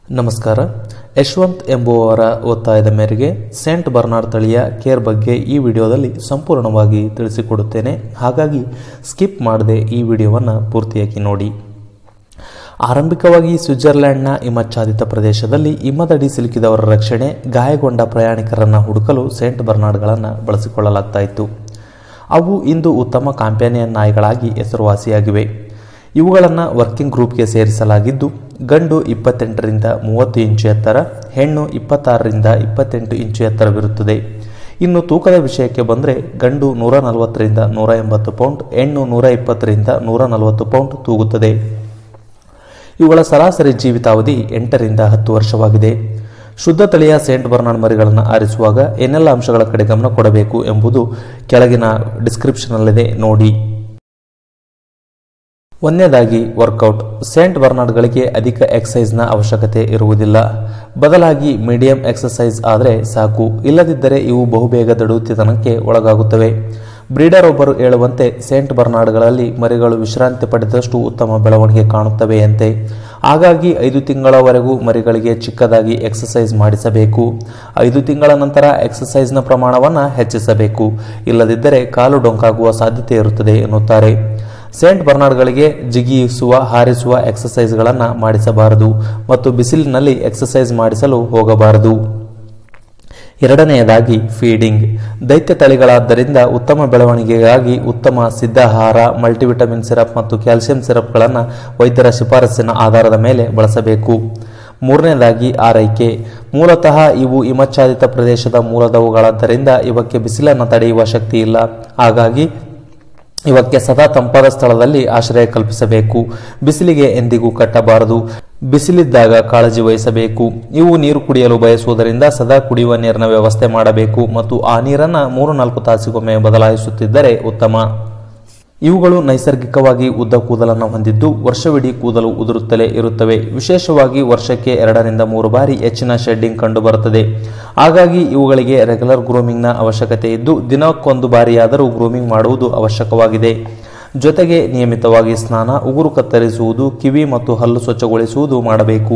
ನಮಸ್ಕಾರ ಯಶವಂತ್ ಎಂಬುವವರ ಒತ್ತಾಯದ ಮೇರೆಗೆ ಸೇಂಟ್ ಬರ್ನಾರ್ಡ್ ತಳಿಯ ಕೇರ್ ಬಗ್ಗೆ ಈ ವಿಡಿಯೋದಲ್ಲಿ ಸಂಪೂರ್ಣವಾಗಿ ತಿಳಿಸಿಕೊಡುತ್ತೇನೆ ಹಾಗಾಗಿ ಸ್ಕಿಪ್ ಮಾಡದೆ ಈ ವಿಡಿಯೋವನ್ನು ಪೂರ್ತಿಯಾಗಿ ನೋಡಿ ಆರಂಭಿಕವಾಗಿ ಸ್ವಿಟ್ಜರ್ಲೆಂಡ್ನ ಹಿಮಚ್ಛಾದಿತ ಪ್ರದೇಶದಲ್ಲಿ ಹಿಮದಡಿ ಸಿಲುಕಿದವರ ರಕ್ಷಣೆ ಗಾಯಗೊಂಡ ಪ್ರಯಾಣಿಕರನ್ನು ಹುಡುಕಲು ಸೇಂಟ್ ಬರ್ನಾರ್ಡ್ಗಳನ್ನು ಬಳಸಿಕೊಳ್ಳಲಾಗ್ತಾ ಇತ್ತು ಅವು ಇಂದು ಉತ್ತಮ ಕಾಂಪ್ಯಾನಿಯನ್ ನಾಯಿಗಳಾಗಿ ಹೆಸರುವಾಸಿಯಾಗಿವೆ ಇವುಗಳನ್ನು ವರ್ಕಿಂಗ್ ಗ್ರೂಪ್ಗೆ ಸೇರಿಸಲಾಗಿದ್ದು ಗಂಡು ಇಪ್ಪತ್ತೆಂಟರಿಂದ ಮೂವತ್ತು ಇಂಚು ಎತ್ತರ ಹೆಣ್ಣು ಇಪ್ಪತ್ತಾರರಿಂದ ಇಪ್ಪತ್ತೆಂಟು ಇಂಚು ಎತ್ತರವಿರುತ್ತದೆ ಇನ್ನು ತೂಕದ ವಿಷಯಕ್ಕೆ ಬಂದರೆ ಗಂಡು ನೂರ ನಲವತ್ತರಿಂದ ನೂರ ಎಂಬತ್ತು ಪೌಂಡ್ ಹೆಣ್ಣು ನೂರ ಇಪ್ಪತ್ತರಿಂದ ನೂರ ನಲವತ್ತು ಪೌಂಡ್ ತೂಗುತ್ತದೆ ಇವುಗಳ ಸರಾಸರಿ ಜೀವಿತಾವಧಿ ಎಂಟರಿಂದ ಹತ್ತು ವರ್ಷವಾಗಿದೆ ಶುದ್ಧ ತಳಿಯ ಸೇಂಟ್ ಬರ್ನಾರ್ಡ್ ಮರಿಗಳನ್ನು ಆರಿಸುವಾಗ ಏನೆಲ್ಲ ಅಂಶಗಳ ಕಡೆ ಗಮನ ಕೊಡಬೇಕು ಎಂಬುದು ಕೆಳಗಿನ ಡಿಸ್ಕ್ರಿಪ್ಷನ್ನಲ್ಲಿದೆ ನೋಡಿ ಒಂದನೇದಾಗಿ ವರ್ಕೌಟ್ ಸೇಂಟ್ ಬರ್ನಾರ್ಡ್ಗಳಿಗೆ ಅಧಿಕ ಎಕ್ಸಸೈಸ್ನ ಅವಶ್ಯಕತೆ ಇರುವುದಿಲ್ಲ ಬದಲಾಗಿ ಮೀಡಿಯಂ ಎಕ್ಸಸೈಸ್ ಆದರೆ ಸಾಕು ಇಲ್ಲದಿದ್ದರೆ ಇವು ಬಹುಬೇಗ ದಡುತ್ತಿತನಕ್ಕೆ ಒಳಗಾಗುತ್ತವೆ ಬ್ರೀಡರ್ ಒಬ್ಬರು ಹೇಳುವಂತೆ ಸೇಂಟ್ ಬರ್ನಾರ್ಡ್ಗಳಲ್ಲಿ ಮರಿಗಳು ವಿಶ್ರಾಂತಿ ಪಡೆದಷ್ಟು ಉತ್ತಮ ಬೆಳವಣಿಗೆ ಕಾಣುತ್ತವೆಯಂತೆ ಹಾಗಾಗಿ ಐದು ತಿಂಗಳವರೆಗೂ ಮರಿಗಳಿಗೆ ಚಿಕ್ಕದಾಗಿ ಎಕ್ಸಸೈಸ್ ಮಾಡಿಸಬೇಕು ಐದು ತಿಂಗಳ ನಂತರ ಎಕ್ಸಸೈಸ್ನ ಪ್ರಮಾಣವನ್ನು ಹೆಚ್ಚಿಸಬೇಕು ಇಲ್ಲದಿದ್ದರೆ ಕಾಲು ಡೊಂಕಾಗುವ ಸಾಧ್ಯತೆ ಇರುತ್ತದೆ ಎನ್ನುತ್ತಾರೆ ಸೇಂಟ್ ಬರ್ನಾರ್ಡ್ಗಳಿಗೆ ಜಿಗಿಯಿಸುವ ಹಾರಿಸುವ ಎಕ್ಸಸೈಸ್ಗಳನ್ನು ಮಾಡಿಸಬಾರದು ಮತ್ತು ಬಿಸಿಲಿನಲ್ಲಿ ಎಕ್ಸಸೈಸ್ ಮಾಡಿಸಲು ಹೋಗಬಾರದು ಎರಡನೆಯದಾಗಿ ಫೀಡಿಂಗ್ ದೈತ್ಯ ತಳಿಗಳಾದ್ದರಿಂದ ಉತ್ತಮ ಬೆಳವಣಿಗೆಗಾಗಿ ಉತ್ತಮ ಸಿದ್ಧಾಹಾರ ಮಲ್ಟಿವಿಟಮಿನ್ ಸಿರಪ್ ಮತ್ತು ಕ್ಯಾಲ್ಸಿಯಂ ಸಿರಪ್ಗಳನ್ನು ವೈದ್ಯರ ಶಿಫಾರಸ್ಸಿನ ಆಧಾರದ ಮೇಲೆ ಬಳಸಬೇಕು ಮೂರನೇದಾಗಿ ಆರೈಕೆ ಮೂಲತಃ ಇವು ಹಿಮಚ್ಛಾದಿತ ಪ್ರದೇಶದ ಮೂಲದವುಗಳಾದ್ದರಿಂದ ಇವಕ್ಕೆ ಬಿಸಿಲನ್ನು ತಡೆಯುವ ಶಕ್ತಿ ಇಲ್ಲ ಹಾಗಾಗಿ ಇವಕ್ಕೆ ಸದಾ ತಂಪಾದ ಸ್ಥಳದಲ್ಲಿ ಆಶ್ರಯ ಕಲ್ಪಿಸಬೇಕು ಬಿಸಿಲಿಗೆ ಎಂದಿಗೂ ಕಟ್ಟಬಾರದು ಬಿಸಿಲಿದ್ದಾಗ ಕಾಳಜಿ ವಹಿಸಬೇಕು ಇವು ನೀರು ಕುಡಿಯಲು ಬಯಸುವುದರಿಂದ ಸದಾ ಕುಡಿಯುವ ನೀರಿನ ವ್ಯವಸ್ಥೆ ಮಾಡಬೇಕು ಮತ್ತು ಆ ನೀರನ್ನು ಮೂರು ನಾಲ್ಕು ತಾಸಿಗೊಮ್ಮೆ ಬದಲಾಯಿಸುತ್ತಿದ್ದರೆ ಉತ್ತಮ ಇವುಗಳು ನೈಸರ್ಗಿಕವಾಗಿ ಉದ್ದ ಕೂದಲನ್ನು ಹೊಂದಿದ್ದು ವರ್ಷವಿಡೀ ಕೂದಲು ಉದುರುತ್ತಲೇ ಇರುತ್ತವೆ ವಿಶೇಷವಾಗಿ ವರ್ಷಕ್ಕೆ ಎರಡರಿಂದ ಮೂರು ಬಾರಿ ಹೆಚ್ಚಿನ ಶೆಡ್ಡಿಂಗ್ ಕಂಡುಬರುತ್ತದೆ ಹಾಗಾಗಿ ಇವುಗಳಿಗೆ ರೆಗ್ಯುಲರ್ ಗ್ರೂಮಿಂಗ್ನ ಅವಶ್ಯಕತೆ ಇದ್ದು ದಿನಕ್ಕೊಂದು ಬಾರಿಯಾದರೂ ಗ್ರೂಮಿಂಗ್ ಮಾಡುವುದು ಅವಶ್ಯಕವಾಗಿದೆ ಜೊತೆಗೆ ನಿಯಮಿತವಾಗಿ ಸ್ನಾನ ಉಗುರು ಕತ್ತರಿಸುವುದು ಕಿವಿ ಮತ್ತು ಹಲ್ಲು ಸ್ವಚ್ಛಗೊಳಿಸುವುದು ಮಾಡಬೇಕು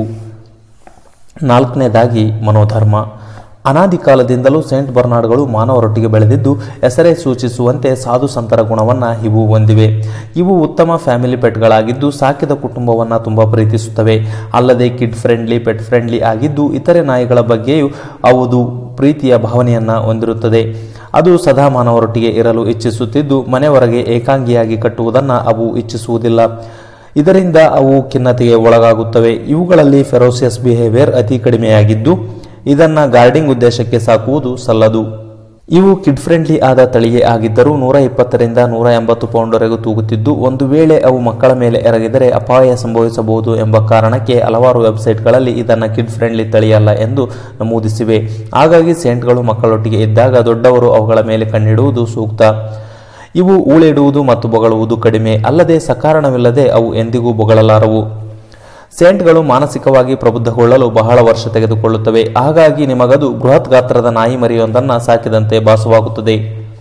ನಾಲ್ಕನೇದಾಗಿ ಮನೋಧರ್ಮ ಅನಾದಿ ಕಾಲದಿಂದಲೂ ಸೇಂಟ್ ಬರ್ನಾರ್ಡ್ಗಳು ಮಾನವರೊಟ್ಟಿಗೆ ಬೆಳೆದಿದ್ದು ಹೆಸರೇ ಸೂಚಿಸುವಂತೆ ಸಾಧು ಸಂತರ ಗುಣವನ್ನು ಇವು ಹೊಂದಿವೆ ಇವು ಉತ್ತಮ ಫ್ಯಾಮಿಲಿ ಪೆಟ್ಗಳಾಗಿದ್ದು ಸಾಕಿದ ಕುಟುಂಬವನ್ನು ತುಂಬ ಪ್ರೀತಿಸುತ್ತವೆ ಅಲ್ಲದೆ ಕಿಡ್ ಫ್ರೆಂಡ್ಲಿ ಪೆಟ್ ಫ್ರೆಂಡ್ಲಿ ಆಗಿದ್ದು ಇತರೆ ನಾಯಿಗಳ ಬಗ್ಗೆಯೂ ಅವುದು ಪ್ರೀತಿಯ ಭಾವನೆಯನ್ನು ಹೊಂದಿರುತ್ತದೆ ಅದು ಸದಾ ಮಾನವರೊಟ್ಟಿಗೆ ಇರಲು ಇಚ್ಛಿಸುತ್ತಿದ್ದು ಮನೆ ಹೊರಗೆ ಏಕಾಂಗಿಯಾಗಿ ಕಟ್ಟುವುದನ್ನು ಅವು ಇಚ್ಛಿಸುವುದಿಲ್ಲ ಇದರಿಂದ ಅವು ಖಿನ್ನತೆಗೆ ಒಳಗಾಗುತ್ತವೆ ಇವುಗಳಲ್ಲಿ ಫೆರೋಸಿಯಸ್ ಬಿಹೇವಿಯರ್ ಅತಿ ಕಡಿಮೆಯಾಗಿದ್ದು ಇದನ್ನು ಗಾರ್ಡಿಂಗ್ ಉದ್ದೇಶಕ್ಕೆ ಸಾಕುವುದು ಸಲ್ಲದು ಇವು ಕಿಡ್ ಫ್ರೆಂಡ್ಲಿ ಆದ ತಳಿಯೇ ಆಗಿದ್ದರೂ ನೂರ ಇಪ್ಪತ್ತರಿಂದ ನೂರ ಎಂಬತ್ತು ಪೌಂಡ್ವರೆಗೂ ತೂಗುತ್ತಿದ್ದು ಒಂದು ವೇಳೆ ಅವು ಮಕ್ಕಳ ಮೇಲೆ ಎರಗಿದರೆ ಅಪಾಯ ಸಂಭವಿಸಬಹುದು ಎಂಬ ಕಾರಣಕ್ಕೆ ಹಲವಾರು ವೆಬ್ಸೈಟ್ಗಳಲ್ಲಿ ಇದನ್ನು ಕಿಡ್ ಫ್ರೆಂಡ್ಲಿ ತಳಿಯಲ್ಲ ಎಂದು ನಮೂದಿಸಿವೆ ಹಾಗಾಗಿ ಸೇಂಟ್ಗಳು ಮಕ್ಕಳೊಟ್ಟಿಗೆ ಇದ್ದಾಗ ದೊಡ್ಡವರು ಅವುಗಳ ಮೇಲೆ ಕಣ್ಣಿಡುವುದು ಸೂಕ್ತ ಇವು ಊಳಿಡುವುದು ಮತ್ತು ಬೊಗಳುವುದು ಕಡಿಮೆ ಅಲ್ಲದೆ ಸಕಾರಣವಿಲ್ಲದೆ ಅವು ಎಂದಿಗೂ ಬೊಗಳಲಾರವು ಸೇಂಟ್ಗಳು ಮಾನಸಿಕವಾಗಿ ಪ್ರಬುದ್ಧಗೊಳ್ಳಲು ಬಹಳ ವರ್ಷ ತೆಗೆದುಕೊಳ್ಳುತ್ತವೆ ಹಾಗಾಗಿ ನಿಮಗದು ಬೃಹತ್ ಗಾತ್ರದ ನಾಯಿ ಮರಿಯೊಂದನ್ನು ಸಾಕಿದಂತೆ ಭಾಸವಾಗುತ್ತದೆ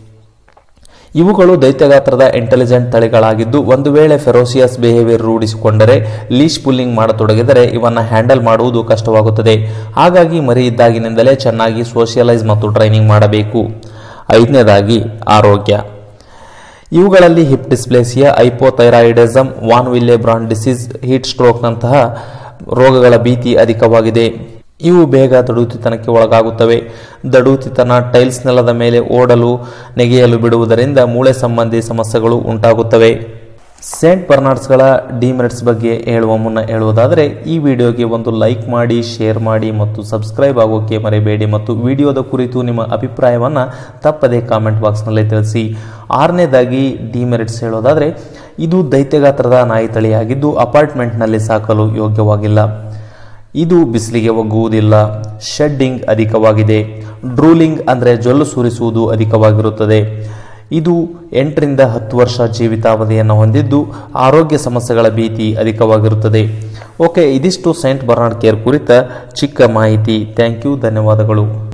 ಇವುಗಳು ದೈತ್ಯಗಾತ್ರದ ಇಂಟೆಲಿಜೆಂಟ್ ತಳಿಗಳಾಗಿದ್ದು ಒಂದು ವೇಳೆ ಫೆರೋಸಿಯಸ್ ಬಿಹೇವಿಯರ್ ರೂಢಿಸಿಕೊಂಡರೆ ಲೀಶ್ ಪುಲ್ಲಿಂಗ್ ಮಾಡತೊಡಗಿದರೆ ಇವನ್ನು ಹ್ಯಾಂಡಲ್ ಮಾಡುವುದು ಕಷ್ಟವಾಗುತ್ತದೆ ಹಾಗಾಗಿ ಮರಿ ಇದ್ದಾಗಿನಿಂದಲೇ ಚೆನ್ನಾಗಿ ಸೋಷಿಯಲೈಸ್ ಮತ್ತು ಟ್ರೈನಿಂಗ್ ಮಾಡಬೇಕು ಐದನೇದಾಗಿ ಆರೋಗ್ಯ ಇವುಗಳಲ್ಲಿ hip dysplasia hypothyroidism von Willebrand disease heat ಸ್ಟ್ರೋಕ್ನಂತಹ ರೋಗಗಳ ಭೀತಿ ಅಧಿಕವಾಗಿದೆ ಇವು ಬೇಗ ದಡುತಿತನಕ್ಕೆ ಒಳಗಾಗುತ್ತವೆ ದಡುತಿತನ ಟೈಲ್ಸ್ ನೆಲದ ಮೇಲೆ ಓಡಲು ನೆಗೆಯಲು ಬಿಡುವುದರಿಂದ ಮೂಳೆ ಸಂಬಂಧಿ ಸಮಸ್ಯೆಗಳು ಉಂಟಾಗುತ್ತವೆ ಸೇಂಟ್ ಬರ್ನಾರ್ಡ್ಸ್ಗಳ ಡಿಮೆರಿಟ್ಸ್ ಬಗ್ಗೆ ಹೇಳುವ ಮುನ್ನ ಹೇಳುವುದಾದರೆ ಈ ವಿಡಿಯೋಗೆ ಒಂದು ಲೈಕ್ ಮಾಡಿ ಶೇರ್ ಮಾಡಿ ಮತ್ತು ಸಬ್ಸ್ಕ್ರೈಬ್ ಆಗೋಕ್ಕೆ ಮರೆಯಬೇಡಿ ಮತ್ತು ವಿಡಿಯೋದ ಕುರಿತು ನಿಮ್ಮ ಅಭಿಪ್ರಾಯವನ್ನು ತಪ್ಪದೆ ಕಾಮೆಂಟ್ ಬಾಕ್ಸ್ನಲ್ಲಿ ತಿಳಿಸಿ ಆರನೇದಾಗಿ ಡಿಮೆರಿಟ್ಸ್ ಹೇಳೋದಾದರೆ ಇದು ದೈತ್ಯಗಾತ್ರದ ನಾಯಿ ತಳಿಯಾಗಿದ್ದು ಅಪಾರ್ಟ್ಮೆಂಟ್ನಲ್ಲಿ ಸಾಕಲು ಯೋಗ್ಯವಾಗಿಲ್ಲ ಇದು ಬಿಸಿಲಿಗೆ ಒಗ್ಗುವುದಿಲ್ಲ ಶೆಡ್ಡಿಂಗ್ ಅಧಿಕವಾಗಿದೆ ಡ್ರೂಲಿಂಗ್ ಅಂದರೆ ಜೊಲ್ಲು ಸುರಿಸುವುದು ಅಧಿಕವಾಗಿರುತ್ತದೆ ಇದು ಎಂಟರಿಂದ ಹತ್ತು ವರ್ಷ ಜೀವಿತಾವಧಿಯನ್ನು ಹೊಂದಿದ್ದು ಆರೋಗ್ಯ ಸಮಸ್ಯೆಗಳ ಭೀತಿ ಅಧಿಕವಾಗಿರುತ್ತದೆ ಓಕೆ ಇದಿಷ್ಟು ಸೈಂಟ್ ಬರ್ನಾರ್ಡ್ ಕೇರ್ ಕುರಿತ ಚಿಕ್ಕ ಮಾಹಿತಿ ಥ್ಯಾಂಕ್ ಯು ಧನ್ಯವಾದಗಳು